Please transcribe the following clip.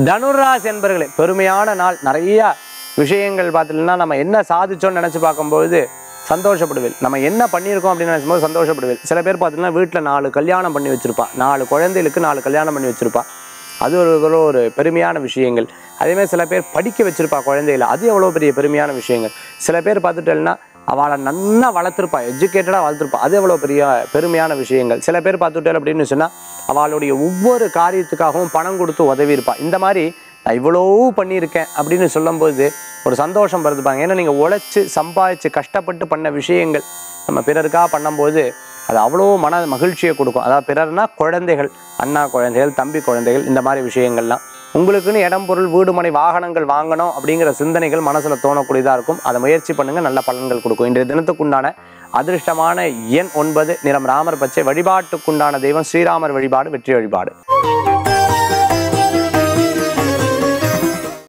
தனுராசி என்பர்களே பெருமையான நாள் நிறைய விஷயங்கள் பார்த்துட்டுனா நம்ம என்ன சாதிச்சோம்னு நினச்சி பார்க்கும்பொழுது சந்தோஷப்படுவேன் நம்ம என்ன பண்ணியிருக்கோம் அப்படின்னு நினைக்கும்போது சந்தோஷப்படுவேன் சில பேர் பார்த்தீங்கன்னா வீட்டில் நாலு கல்யாணம் பண்ணி வச்சிருப்பா நாலு குழந்தைகளுக்கு நாலு கல்யாணம் பண்ணி வச்சிருப்பா அது ஒரு ஒரு ஒரு பெருமையான விஷயங்கள் அதேமாதிரி சில பேர் படிக்க வச்சிருப்பா குழந்தைகளை அது எவ்வளோ பெரிய பெருமையான விஷயங்கள் சில பேர் பார்த்துட்டேன்னா அவளை நன்னா வளர்த்துருப்பா எஜுகேட்டடாக வளர்த்துருப்பா அது எவ்வளோ பெரிய பெருமையான விஷயங்கள் சில பேர் பார்த்துட்டேன் அப்படின்னு சொன்னால் அவளுடைய ஒவ்வொரு காரியத்துக்காகவும் பணம் கொடுத்து உதவி இருப்பா இந்த மாதிரி நான் இவ்வளோ பண்ணியிருக்கேன் அப்படின்னு சொல்லும்போது ஒரு சந்தோஷம் வருதுப்பாங்க ஏன்னா நீங்கள் உழைச்சி சம்பாதிச்சு கஷ்டப்பட்டு பண்ண விஷயங்கள் நம்ம பிறருக்காக பண்ணும்போது அது அவ்வளோ மன மகிழ்ச்சியை கொடுக்கும் அதாவது பிறர்னா குழந்தைகள் அண்ணா குழந்தைகள் தம்பி குழந்தைகள் இந்த மாதிரி விஷயங்கள்லாம் உங்களுக்குன்னு இடம் பொருள் வீடு மனை வாகனங்கள் வாங்கணும் அப்படிங்கிற சிந்தனைகள் மனசில் தோணக்கூடியதாக இருக்கும் அதை முயற்சி பண்ணுங்கள் நல்ல பலன்கள் கொடுக்கும் இன்றைய தினத்துக்குண்டான அதிர்ஷ்டமான எண் ஒன்பது நிறம் ராமர் பச்சை வழிபாட்டுக்குண்டான தெய்வம் ஸ்ரீராமர் வழிபாடு வெற்றி வழிபாடு